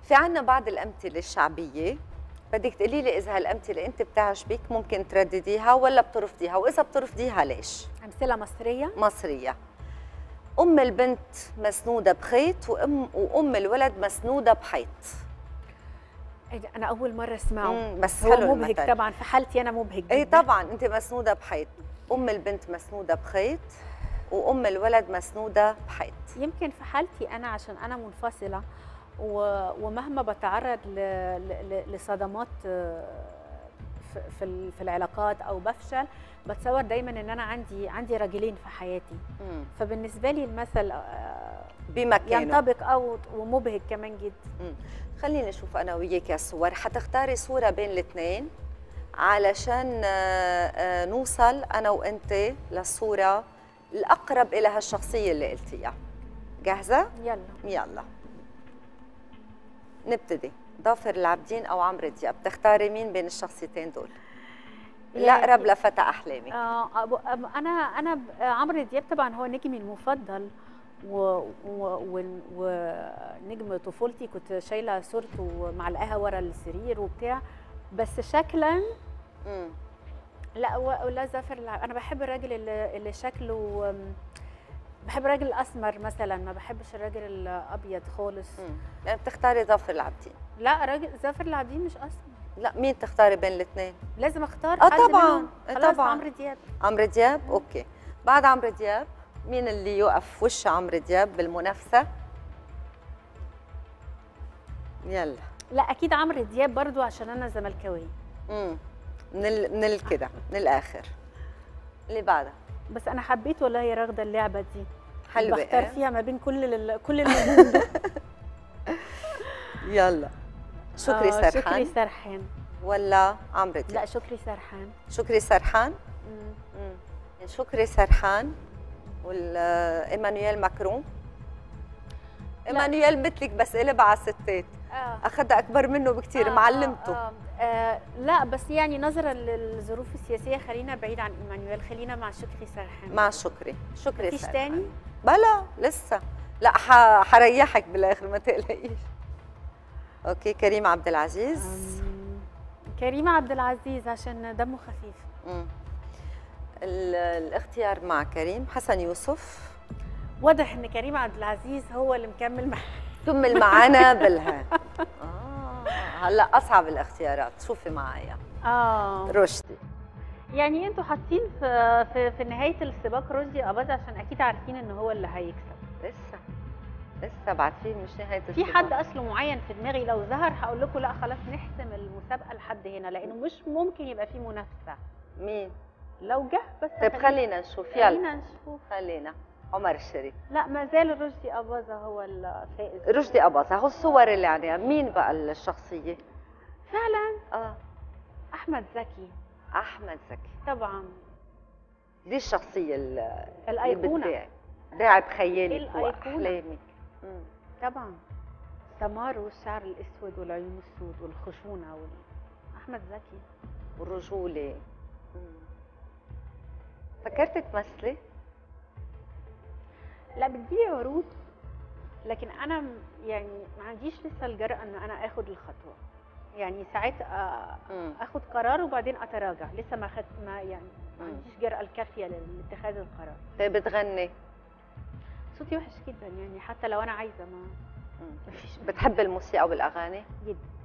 في عنا بعض الامثله الشعبيه بدك تقولي لي اذا هالامثله انت بتعجبك ممكن تردديها ولا بترفضيها واذا بترفضيها ليش امثله مصريه مصريه ام البنت مسنوده بخيط وام وام الولد مسنوده بحيط إيه ده، انا اول مره اسمعه مم، بس هو حلو مبهج المثل. طبعا في حالتي انا مبهج اي جداً. طبعا انت مسنوده بحيط ام البنت مسنوده بخيط وام الولد مسنوده بحيط يمكن في حالتي انا عشان انا منفصله و- ومهما بتعرض ل- ل- ل- لصدمات آه، في- في ال- في العلاقات او بفشل بتصور دايما ان انا عندي عندي راجلين في حياتي مم. فبالنسبه لي المثل آه، بمكانه ينطبق او ومبهج كمان جدا مم. خليني اشوف انا وياك يا صور حتختاري صوره بين الاثنين علشان آه، آه، نوصل انا وانت للصوره الاقرب الى هالشخصيه اللي قلتيها جاهزه يلا يلا نبتدي ظافر العابدين او عمرو دياب تختاري مين بين الشخصيتين دول يعني- الاقرب لفتى احلامي آه أبو- أب- انا انا ب- آه، عمرو دياب طبعا هو نجمي المفضل و- و- و- ونجم طفولتي كنت شايله صورته معلقاها ورا السرير وبتاع بس شكلا مم. لا و- ولا زفر الع- انا بحب الراجل اللي, اللي شكله آم، بحب الراجل الاسمر مثلا ما بحبش الراجل الابيض خالص مم. يعني بتختاري ظافر العابدين لا راجل زفر العابدين مش اسمر لا مين تختاري بين الاثنين لازم اختار آه حد طبعاً، منهم. آه خلاص طبعاً. عمرو دياب عمرو دياب اوكي بعد عمرو دياب مين اللي يوقف وش عمرو دياب بالمنافسه يلا لا اكيد عمرو دياب برضو عشان انا زملكاويه امم من ال... من ال... كده من الاخر اللي بعدها بس انا حبيت والله يا رغده اللعبه دي حلوه بختار إيه؟ فيها ما بين كل ال... كل النجوم دول. يلا شكري آه، شكري سرحان سرحان ولا عمرو دياب لا شكري سرحان شكري سرحان مم. مم. شكري سرحان وايمانويل ماكرون ايمانويل مثلك بس قلب على الستات آه. اخذها اكبر منه بكثير آه، معلمته آه آه آه لا بس يعني نظرا للظروف السياسيه خلينا بعيد عن ايمانويل خلينا مع شكري سرحان مع شكري شكري مفيش سرحان. تاني بلا لسه لا ح- حريحك بالاخر ما تقلقيش اوكي كريم عبد العزيز أم، كريمه عبد العزيز عشان دمه خفيف مم. ال- الاختيار مع كريم حسن يوسف واضح ان كريم عبد العزيز هو اللي مكمل معاه كمل معنا بالها آه هلا اصعب الاختيارات شوفي معايا اه رشدي يعني انتوا حاطين في في, في نهايه السباق رشدي اباظه عشان اكيد عارفين ان هو اللي هيكسب لسه لسه بعد في مش نهايه في السباق. حد اصله معين في دماغي لو ظهر هقول لكم لا خلاص نحسم المسابقه لحد هنا لانه مش ممكن يبقى في منافسه مين لو جه بس طيب خلينا- خلينا نشوف يلا خلينا نشوف خلينا عمر الشريف لا ما زال رشدي اباظه هو الفائز رشدي اباظه هو الصور اللي عليها مين بقى الشخصيه فعلا اه احمد زكي احمد زكي طبعا دي الشخصيه اللي الايقونه بتدعي داعي بخيالك الأيقونة. واحلامك مم. طبعا سمار والشعر الاسود والعيون السود والخشونه وال... احمد زكي والرجوله مم. فكرت تمثلي لا بتجيلي عروض لكن انا م- يعني ما عنديش لسه الجرأة ان انا اخد الخطوه يعني ساعات آه، مم. اخد قرار وبعدين اتراجع لسه ما خدت ما يعني ما مم. عنديش جرأة الكافيه لاتخاذ القرار طيب بتغني صوتي وحش جدا يعني حتى لو انا عايزه ما مم. مفيش بتحب الموسيقى والاغاني جدا